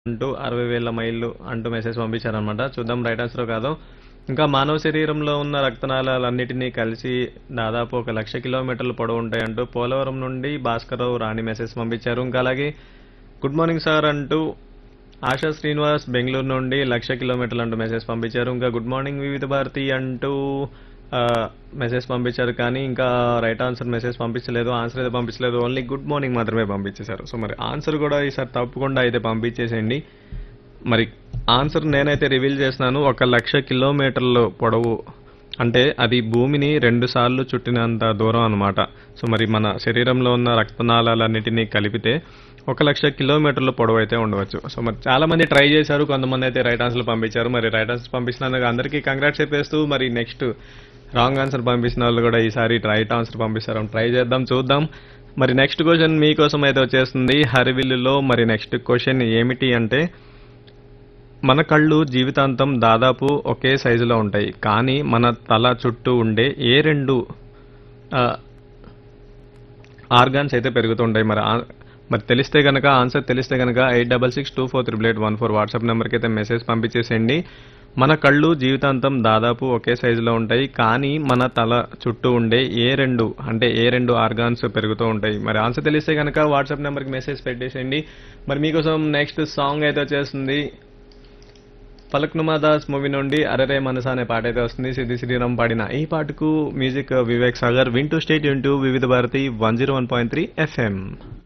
అంటూ అరవై వేల మైళ్ళు అంటూ మెసేజ్ పంపించారనమాట చూద్దాం రైట్ ఆన్సర్ కాదు ఇంకా మానవ శరీరంలో ఉన్న రక్తనాళాలన్నిటినీ కలిసి దాదాపు ఒక లక్ష కిలోమీటర్ల పొడవు ఉంటాయంటూ పోలవరం నుండి భాస్కరరావు రాణి మెసేజ్ పంపించారు ఇంకా అలాగే గుడ్ మార్నింగ్ సార్ అంటూ ఆశా శ్రీనివాస్ బెంగళూరు నుండి లక్ష కిలోమీటర్లు అంటూ మెసేజ్ పంపించారు ఇంకా గుడ్ మార్నింగ్ వివిధ భారతి అంటూ ఆ, మెసేజ్ పంపించారు కానీ ఇంకా రైట్ ఆన్సర్ మెసేజ్ పంపించలేదు ఆన్సర్ అయితే పంపించలేదు ఓన్లీ గుడ్ మార్నింగ్ మాత్రమే పంపించేశారు సో మరి ఆన్సర్ కూడా ఈసారి తప్పకుండా అయితే పంపించేసేయండి మరి ఆన్సర్ నేనైతే రివీల్ చేస్తున్నాను ఒక లక్ష కిలోమీటర్లు పొడవు అంటే అది భూమిని రెండు సార్లు చుట్టినంత దూరం అన్నమాట సో మరి మన శరీరంలో ఉన్న రక్తనాళాలన్నిటినీ కలిపితే ఒక లక్ష కిలోమీటర్ల పొడవు అయితే ఉండవచ్చు సో మరి చాలా మంది ట్రై చేశారు కొంతమంది అయితే రైట్ ఆన్సర్ పంపించారు మరి రైట్ ఆన్సర్ పంపించినందుకు అందరికీ కంగ్రాట్స్ చెప్పేస్తూ మరి నెక్స్ట్ రాంగ్ ఆన్సర్ పంపించిన వాళ్ళు కూడా ఈసారి రైట్ ఆన్సర్ పంపిస్తారు ట్రై చేద్దాం చూద్దాం మరి నెక్స్ట్ క్వశ్చన్ మీకోసం అయితే వచ్చేస్తుంది హరివిల్లులో మరి నెక్స్ట్ క్వశ్చన్ ఏమిటి అంటే మన కళ్ళు జీవితాంతం దాదాపు ఒకే సైజులో ఉంటాయి కానీ మన తల చుట్టూ ఉండే ఏ రెండు ఆర్గాన్స్ అయితే పెరుగుతుంటాయి మరి ఆ- మరి తెలిస్తే కనుక ఆన్సర్ తెలిస్తే కనుక eight double six two four triple eight one four WhatsApp నెంబర్కి అయితే మెసేజ్ పంపించేసేయండి మన కళ్ళు జీవితాంతం దాదాపు ఒకే సైజులో ఉంటాయి కానీ మన తల చుట్టూ ఉండే ఏ రెండు అంటే ఏ రెండు ఆర్గాన్స్ పెరుగుతూ ఉంటాయి మరి ఆన్సర్ తెలిస్తే కనుక వాట్సాప్ నెంబర్కి మెసేజ్ పెట్టేసేయండి మరి మీకోసం నెక్స్ట్ సాంగ్ అయితే వచ్చేస్తుంది పలక్నుమా దాస్ మూవీ నుండి అరరే మనస అనే పాట అయితే వస్తుంది సిద్ధి శ్రీరామ్ పాడిన ఈ పాటకు మ్యూజిక్ వివేక్ సాగర్ వింటూ స్టేట్ వింటూ Vividh Bharati one zero one point three FM